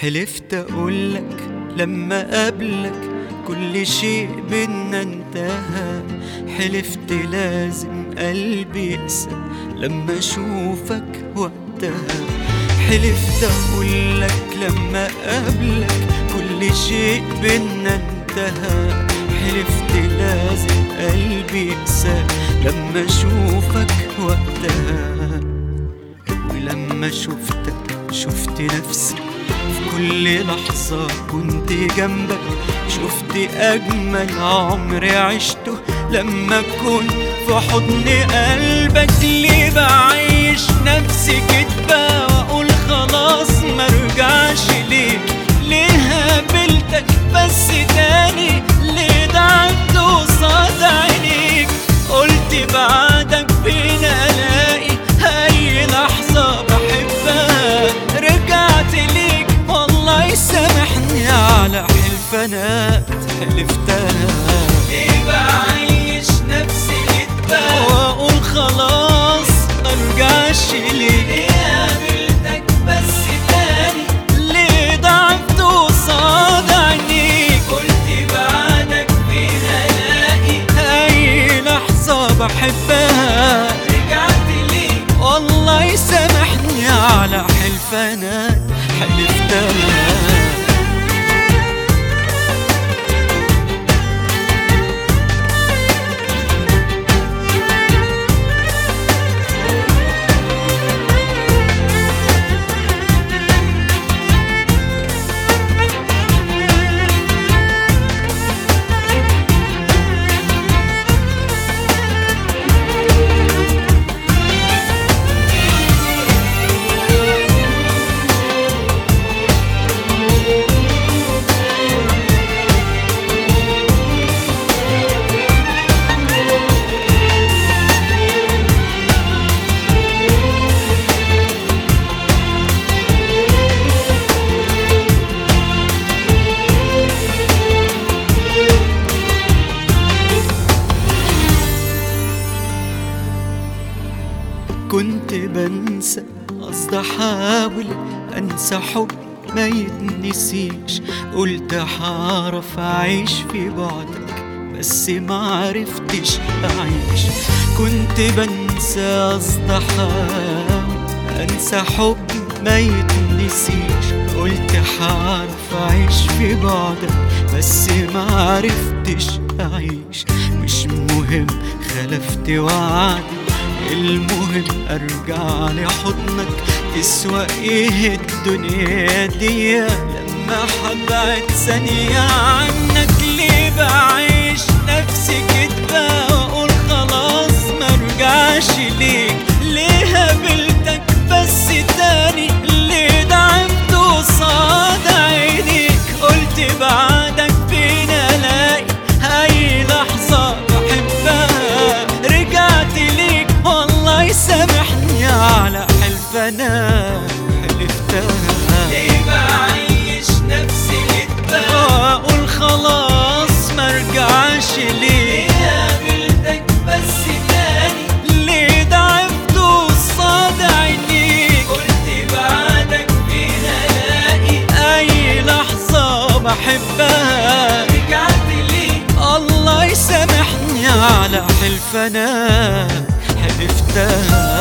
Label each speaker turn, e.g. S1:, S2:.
S1: حلفت اقولك لما قابلك كل شيء بينا انتهى حلفت لازم قلبي يقسى لما اشوفك وقتها حلفت اقولك لما قابلك كل شيء بينا انتهى حلفت لازم قلبي يقسى لما اشوفك وقتها ولما شفتك شفت نفسي في كل لحظة كنت جنبك شفت أجمل عمر عشته لما كنت في حضن قلبك ليه بعيش نفسي كدبة وأقول خلاص مرجعش ليك ليه قابلتك بس تاني ليه دعت قصاد عينيك قلت بعدك فين ألاقي أي لحظة بحبها رجعت ليك والله يسامحني على حلفانات حلفتها ليه بعيش نفسي كدبة وأقول خلاص مرجعش ليك ليه قابلتك بس تاني ليه ضعفت قصاد عينيك قلت بعدك فين ألاقي أي لحظة بحبها رجعت ليك والله يسامحني على حلفانات حلفتها كنت بنسى قصد احاول انسى حب ما يتنسيش قلت هعرف اعيش في بعدك بس ما عرفتش اعيش كنت بنسى قصد احاول انسى حب ما يتنسيش قلت هعرف اعيش في بعدك بس ما عرفتش اعيش مش مهم خلفت وعدي المهم ارجع لحضنك تسوى ايه الدنيا دي لما حبعت ثانية عنك ليه بعيش نفسي كدبة واقول خلاص مرجعش ليك ليه قابلتك بس تاني ليه دعمت قصاد عينيك قلت بعدك فين الاقي اي لحظة بحبها رجعت ليك والله يسامحني على حلفنا حلفتها ليه بعيش نفسي كدبة واقول خلاص مرجعش ليه قابلتك بس تاني ليه ضعفت قصاد عينيك قلت بعدك فين الاقي اي لحظة بحبها رجعت ليك الله يسامحني على حلفنا حلفتها